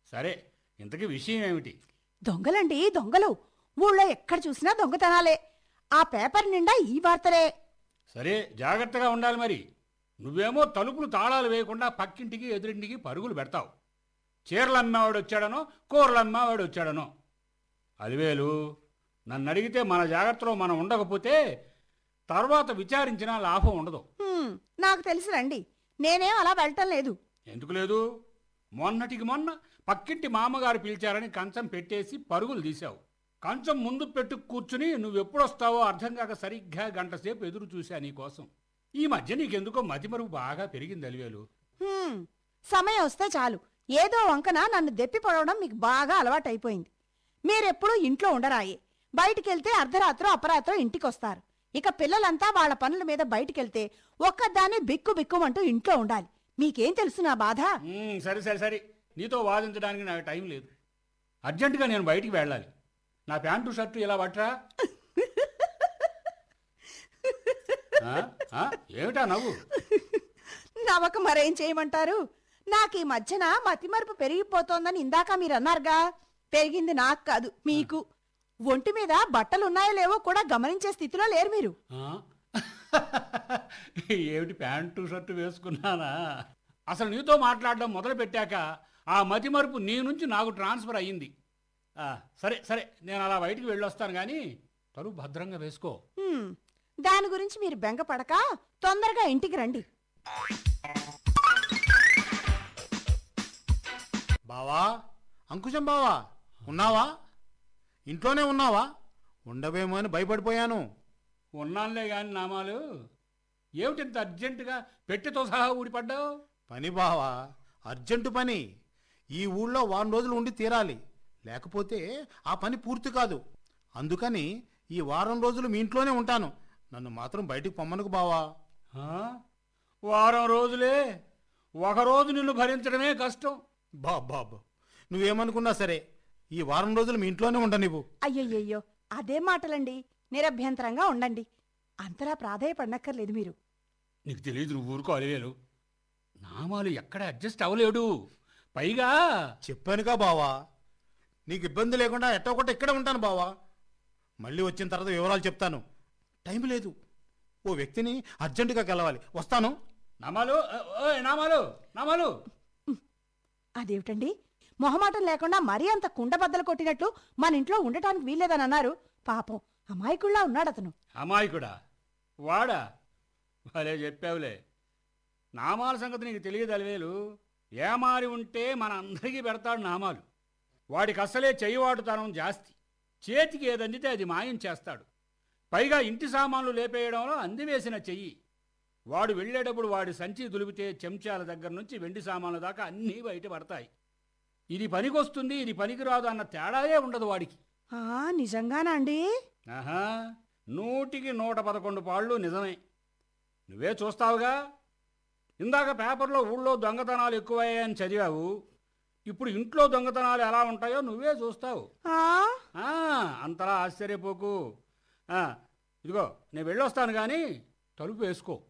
సరే ఇంతకీ విషయం ఏమిటి దొంగలండి దొంగలు ఊళ్ళో ఎక్కడ చూసినా దొంగతనాలే ఆ పేపర్ నిండా ఈ వార్తలే సరే జాగ్రత్తగా ఉండాలి మరి నువ్వేమో తలుపులు తాళాలు వేయకుండా పక్కింటికి ఎదురింటికి పరుగులు పెడతావు చీరలు అమ్మేవాడు వచ్చాడనో కూరలు అమ్మేవాడు వచ్చాడనో అలివేలు నన్ను అడిగితే మన జాగ్రత్తలో మనం ఉండకపోతే తర్వాత విచారించినా లాభం ఉండదు హ్మ్, నాకు తెలుసు రండి నేనేం అలా వెళ్ళటం లేదు ఎందుకు లేదు మొన్నటికి మొన్న పక్కింటి మామగారు పిలిచారని కంచం పెట్టేసి పరుగులు తీశావు కంచం ముందు పెట్టు కూర్చుని నువ్వెప్పుడొస్తావో అర్థం కాక సరిగ్గా గంట సేపు ఎదురు చూశా నీకోసం ఈ మధ్య నీకెందుకో మతిమరుపు బాగా పెరిగింది అలివేలు హ్మ్, సమయం వస్తే చాలు ఏదో వంకన నన్ను దెప్పి పడవడం మీకు బాగా అలవాటైపోయింది మీరెప్పుడూ ఇంట్లో ఉండరాయే బయటికెళ్తే అర్ధరాత్రో అపరాత్రో ఇంటికొస్తారు ఇక పిల్లలంతా వాళ్ళ పనుల మీద బయటికెళ్తే ఒక్కదాన్ని బిక్కు బిక్కుమంటూ ఇంట్లో ఉండాలి మీకేం తెలుసు నా బాధ ఉమ్, సరే సరే సరే నీతో వాదించడానికి నాకు టైం లేదు అర్జెంటుగా నేను బయటికి వెళ్ళాలి నా ప్యాంటు షర్టు ఇలా పట్టరా ఆ? ఆ? ఏమిటా నవ్వు నవక మరేం చేయమంటారు నాకు ఈ మధ్యన మతిమరుపు పెరిగిపోతోందని ఇందాక మీరు అన్నారుగా పెరిగింది నాకు కాదు మీకు ఒంటి మీద బట్టలున్నాయో లేవో కూడా గమనించే స్థితిలో లేరు మీరు ఆ? ఏమిటి ప్యాంటు షర్టు వేసుకున్నానా అసలు నీతో మాట్లాడడం మొదలు పెట్టాక ఆ మతి మరుపు నీ నుంచి నాకు ట్రాన్స్ఫర్ అయ్యింది ఆ, సరే సరే నేను అలా బయటికి వెళ్ళొస్తాను కానీ తలుపు భద్రంగా వేసుకో హ్మ్, దాని గురించి మీరు బెంగపడక తొందరగా ఇంటికి రండి బావా అంకుశం బావా ఉన్నావా ఇంట్లోనే ఉన్నావా ఉండవేమో అని భయపడిపోయాను ఉన్నానులే కానీ నామాలు ఏమిటి ఇంత అర్జెంటుగా పెట్టెతో సహా ఊడిపడ్డావు పని బావా అర్జెంటు పని ఈ ఊళ్ళో వారం రోజులు ఉండి తీరాలి లేకపోతే ఆ పని పూర్తి కాదు అందుకని ఈ వారం రోజులు మీ ఇంట్లోనే ఉంటాను నన్ను మాత్రం బయటికి పొమ్మనుకు బావా ఆ? వారం రోజులే ఒక రోజు నిన్ను భరించడమే కష్టం బాబాబు నువ్వేమనుకున్నా సరే ఈ వారం రోజులు మీ ఇంట్లోనే ఉండనివ్వు అయ్యయ్యయ్యో అదే మాటలండి నిరభ్యంతరంగా ఉండండి అంతలా ప్రాధాయపడనక్కర్లేదు మీరు నీకు తెలియదు నువ్వు ఊరుకో అలివేలు నామాలు ఎక్కడ అడ్జస్ట్ అవ్వలేడు పైగా చెప్పానుగా బావా నీకు ఇబ్బంది లేకుండా ఎట్టో ఒకటి ఇక్కడే ఉంటాను బావా మళ్ళీ వచ్చిన తర్వాత వివరాలు చెప్తాను టైం లేదు ఓ వ్యక్తిని అర్జెంటుగా కలవాలి వస్తాను నామాలు ఓయ్ నామాలు నామాలు అదేమిటండి మొహమాటం లేకుండా మరీ అంత కుండబద్దలు కొట్టినట్లు మన ఇంట్లో ఉండటానికి వీల్లేదని అన్నారు పాపం అమాయకుల్లా ఉన్నాడు అతను అమాయకుడా వాడా భలే చెప్పావులే నామాల సంగతి నీకు తెలియదు అలివేలు ఏమారి ఉంటే మన అందరికీ పెడతాడు నామాలు వాడికి అసలే చెయ్యవాడుతనం జాస్తి చేతికి ఏదందితే అది మాయం చేస్తాడు పైగా ఇంటి సామాన్లు లేపేయడంలో అందివేసిన చెయ్యి వాడు వెళ్ళేటప్పుడు వాడి సంచి దులిపితే చెంచాల దగ్గర నుంచి వెండి సామాన్ల దాకా అన్నీ బయట పడతాయి ఇది పనికొస్తుంది ఇది పనికిరాదు అన్న తేడాయే ఉండదు వాడికి ఆ నిజంగానా అండి ఆహా నూటికి నూట పదకొండు పాళ్ళు నిజమే నువ్వే చూస్తావుగా ఇందాక పేపర్లో ఊళ్ళో దొంగతనాలు ఎక్కువయ్యాయని చదివావు ఇప్పుడు ఇంట్లో దొంగతనాలు ఎలా ఉంటాయో నువ్వే చూస్తావు ఆ ఆ, అంతలా ఆశ్చర్యపోకు ఆ, ఇదిగో నేను వెళ్ళొస్తాను కానీ తలుపు వేసుకో